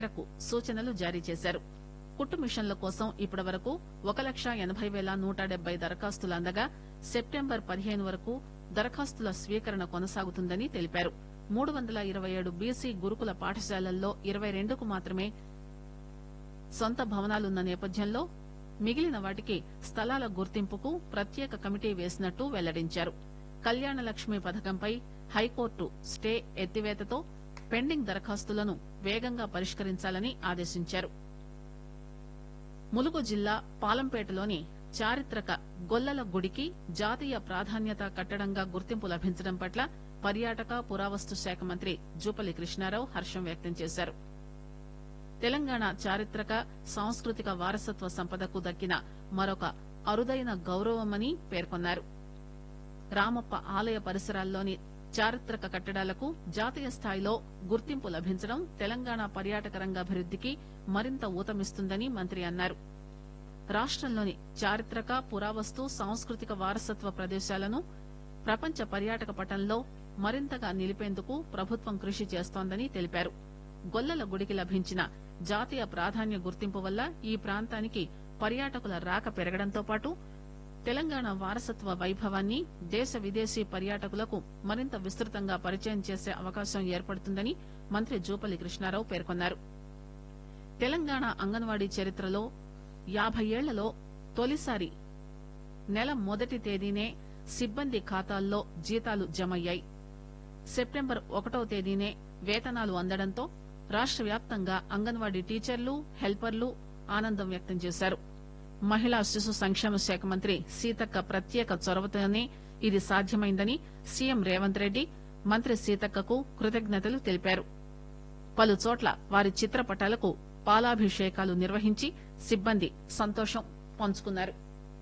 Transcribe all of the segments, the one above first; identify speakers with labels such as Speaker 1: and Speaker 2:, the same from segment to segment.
Speaker 1: మేరకు సూచనలు జారీ చేశారు కుట్టు మిషన్ల కోసం ఇప్పటి వరకు ఒక లక్ష ఎనబై పేల నూట డెబ్బై దరఖాస్తులు అందగా సెప్టెంబర్ పదిహేను వరకు దరఖాస్తుల స్వీకరణ కొనసాగుతుందని తెలిపారు మూడు వందల ఇరవై ఏడు బీసీ గురుకుల పాఠశాలల్లో ఇరవై రెండుకు మాత్రమే సొంత భవనాలున్న నేపథ్యంలో మిగిలిన వాటికి స్థలాల గుర్తింపుకు ప్రత్యేక కమిటీ వేసినట్టు వెల్లడించారు కళ్యాణ లక్ష్మి పథకంపై హైకోర్టు స్టే ఎత్తివేతతో పెండింగ్ దరఖాస్తులను వేగంగా పరిష్కరించాలని ఆదేశించారు ములుగు జిల్లా పాలంపేటలోని చారిత్రక గొల్లల గుడికి జాతీయ ప్రాధాన్యత కట్టడంగా గుర్తింపు లభించడం పట్ల పర్యాటక పురావస్తు శాఖ మంత్రి జూపల్లి కృష్ణారావు హర్షం వ్యక్తం చేశారు తెలంగాణ చారిత్రక సాంస్కృతిక వారసత్వ సంపదకు దక్కిన మరొక అరుదైన గౌరవమని పేర్కొన్నారు రామప్ప ఆలయ పరిసరాల్లోని చారిత్రక కట్టడాలకు జాతీయ స్థాయిలో గుర్తింపు లభించడం తెలంగాణ పర్యాటక రంగ అభివృద్దికి మరింత ఊతమిస్తుందని మంత్రి అన్నారు రాష్టంలోని చారిత్రక పురావస్తు సాంస్కృతిక వారసత్వ ప్రదేశాలను ప్రపంచ పర్యాటక పటంలో మరింతగా నిలిపేందుకు ప్రభుత్వం కృషి చేస్తోందని తెలిపారు గొల్లల గుడికి లభించిన జాతీయ ప్రాధాన్య గుర్తింపు వల్ల ఈ ప్రాంతానికి పర్యాటకుల రాక పెరగడంతో పాటు తెలంగాణ వారసత్వ వైభవాన్ని దేశ విదేశీ పర్యాటకులకు మరింత విస్తృతంగా పరిచయం చేసే అవకాశం ఏర్పడుతుందని మంత్రి జూపల్లి కృష్ణారావు పేర్కొన్నారు తెలంగాణ అంగన్వాడీ చరిత్రలో యాభై ఏళ్లలో తొలిసారి నెల మొదటి తేదీనే సిబ్బంది ఖాతాల్లో జీతాలు జమయ్యాయి సెప్టెంబర్ ఒకటో తేదీనే వేతనాలు అందడంతో రాష్ట వ్యాప్తంగా అంగన్వాడీ టీచర్లు హెల్పర్లు ఆనందం వ్యక్తం చేశారు మహిళా శిశు సంక్షేమ శాఖ మంత్రి సీతక్క ప్రత్యేక చొరవతోనే ఇది సాధ్యమైందని సీఎం రేవంత్ రెడ్డి మంత్రి సీతక్కకు కృతజ్ఞతలు తెలిపారు పలు చోట్ల వారి చిత్రపటాలకు పాలాభిషేకాలు నిర్వహించి సిబ్బంది సంతోషం పంచుకున్నారు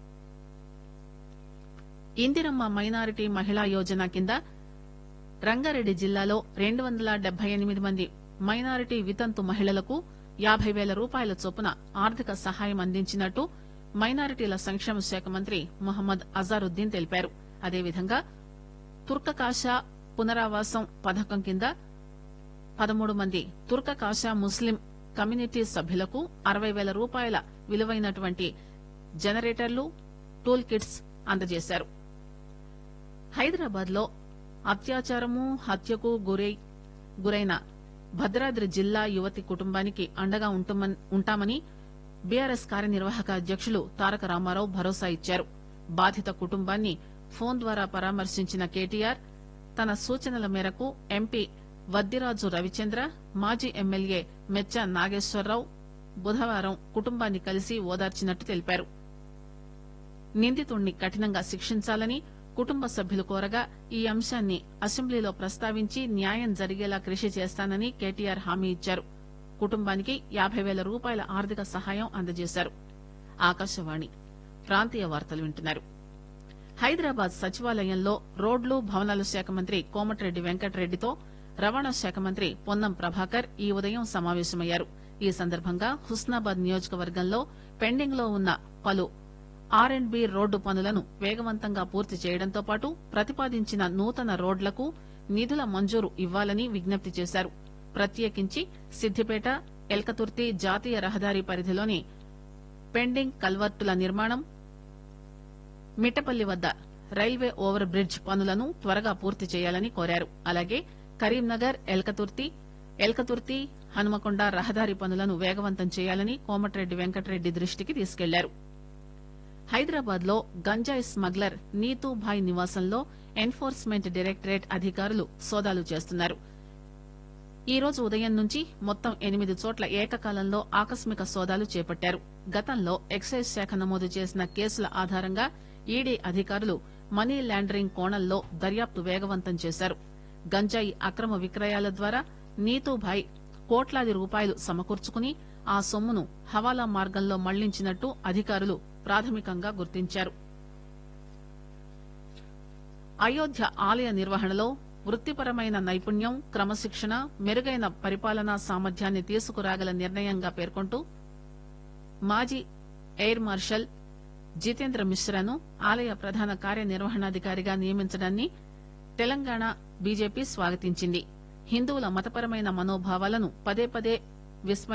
Speaker 1: ఇందిరమ్మ మైనారిటీ మహిళా యోజన కింద రంగారెడ్డి జిల్లాలో రెండు వందల డెబ్బై ఎనిమిది మంది మైనారిటీ వితంతు మహిళలకు యాభై వేల రూపాయల చొప్పున ఆర్థిక సహాయం అందించినట్టు మైనారిటీల సంక్షేమ శాఖ మంత్రి మొహమ్మద్ అజారుద్దీన్ తెలిపారు అదేవిధంగా తుర్కకాషా పునరావాసం పథకం కింద పదమూడు మంది తుర్కకాషా ముస్లిం కమ్యూనిటీ సభ్యులకు అరవై వేల రూపాయల విలువైనటువంటి జనరేటర్లు టూల్ కిట్స్ అందజేశారు హైదరాబాద్ లో అత్యాచారము హత్యకు గురై గురైన భద్రాద్రి జిల్లా యువతి కుటుంబానికి అండగా ఉంటుమన్- ఉంటామని బీఆర్ఎస్ కార్యనిర్వాహక అధ్యక్షులు తారక రామారావు భరోసా ఇచ్చారు బాధిత కుటుంబాన్ని ఫోన్ ద్వారా పరామర్శించిన కేటీఆర్ తన సూచనల మేరకు ఎంపీ వద్దిరాజు రవిచంద్ర మాజీ ఎమ్మెల్యే మెచ్చా నాగేశ్వరరావు బుధవారం కుటుంబాన్ని కలిసి ఓదార్చినట్టు తెలిపారు నిందితుణ్ణి కఠినంగా శిక్షించాలని కుటుంబ సభ్యులు కోరగా ఈ అంశాన్ని అసెంబ్లీలో ప్రస్తావించి న్యాయం జరిగేలా కృషి చేస్తానని కేటీఆర్ హామీ ఇచ్చారు కుటుంబానికి యాభై వేల రూపాయల ఆర్థిక సహాయం అందజేశారు ఆకాశవాణి ప్రాంతీయ వార్తలు వింటున్నారు హైదరాబాద్ సచివాలయంలో రోడ్లు భవనాల శాఖ మంత్రి కోమటిరెడ్డి వెంకటరెడ్డితో రవాణా శాఖ మంత్రి పొన్నం ప్రభాకర్ ఈ ఉదయం సమావేశమయ్యారు ఈ సందర్భంగా హుస్నాబాద్ నియోజకవర్గంలో పెండింగ్ లో ఉన్న పలు ఆర్ అండ్ బి రోడ్డు పనులను వేగవంతంగా పూర్తి చేయడంతో పాటు ప్రతిపాదించిన నూతన రోడ్లకు నిధుల మంజూరు ఇవ్వాలని విజ్ఞప్తి చేశారు ప్రత్యేకించి సిద్దిపేట ఎల్కతుర్తి జాతీయ రహదారి పరిధిలోని పెండింగ్ కల్వర్టుల నిర్మాణం మిట్టపల్లి వద్ద రైల్వే ఓవర్ బ్రిడ్జ్ పనులను త్వరగా పూర్తి చేయాలని కోరారు అలాగే కరీంనగర్ ఎల్కతుర్తి ఎల్కతుర్తి హనుమకొండ రహదారి పనులను వేగవంతం చేయాలని కోమటిరెడ్డి వెంకటరెడ్డి దృష్టికి తీసుకెళ్లారు హైదరాబాద్ లో గంజాయి స్మగ్లర్ నీతూభాయ్ నివాసంలో ఎన్ఫోర్స్మెంట్ డైరెక్టరేట్ అధికారులు సోదాలు చేస్తున్నారు ఈ రోజు ఉదయం నుంచి మొత్తం ఎనిమిది చోట్ల ఏకకాలంలో ఆకస్మిక సోదాలు చేపట్టారు గతంలో ఎక్సైజ్ శాఖ నమోదు చేసిన కేసుల ఆధారంగా ఈడీ అధికారులు మనీ లాండరింగ్ కోణంలో దర్యాప్తు వేగవంతం చేశారు గంజాయి అక్రమ విక్రయాల ద్వారా నీతూభాయ్ కోట్లాది రూపాయలు సమకూర్చుకుని ఆ సొమ్మును హవాలా మార్గంలో మళ్లించినట్టు అధికారులు ప్రాథమికంగా గుర్తించారు అయోధ్య ఆలయ నిర్వహణలో వృత్తిపరమైన నైపుణ్యం క్రమశిక్షణ మెరుగైన పరిపాలనా సామర్థ్యాన్ని తీసుకురాగల నిర్ణయంగా పేర్కొంటూ మాజీ ఎయిర్ మార్షల్ జితేంద్ర మిశ్రాను ఆలయ ప్రధాన కార్యనిర్వహణాధికారిగా నియమించడాన్ని తెలంగాణ బీజేపీ స్వాగతించింది హిందువుల మతపరమైన మనోభావాలను పదే పదే విస్మ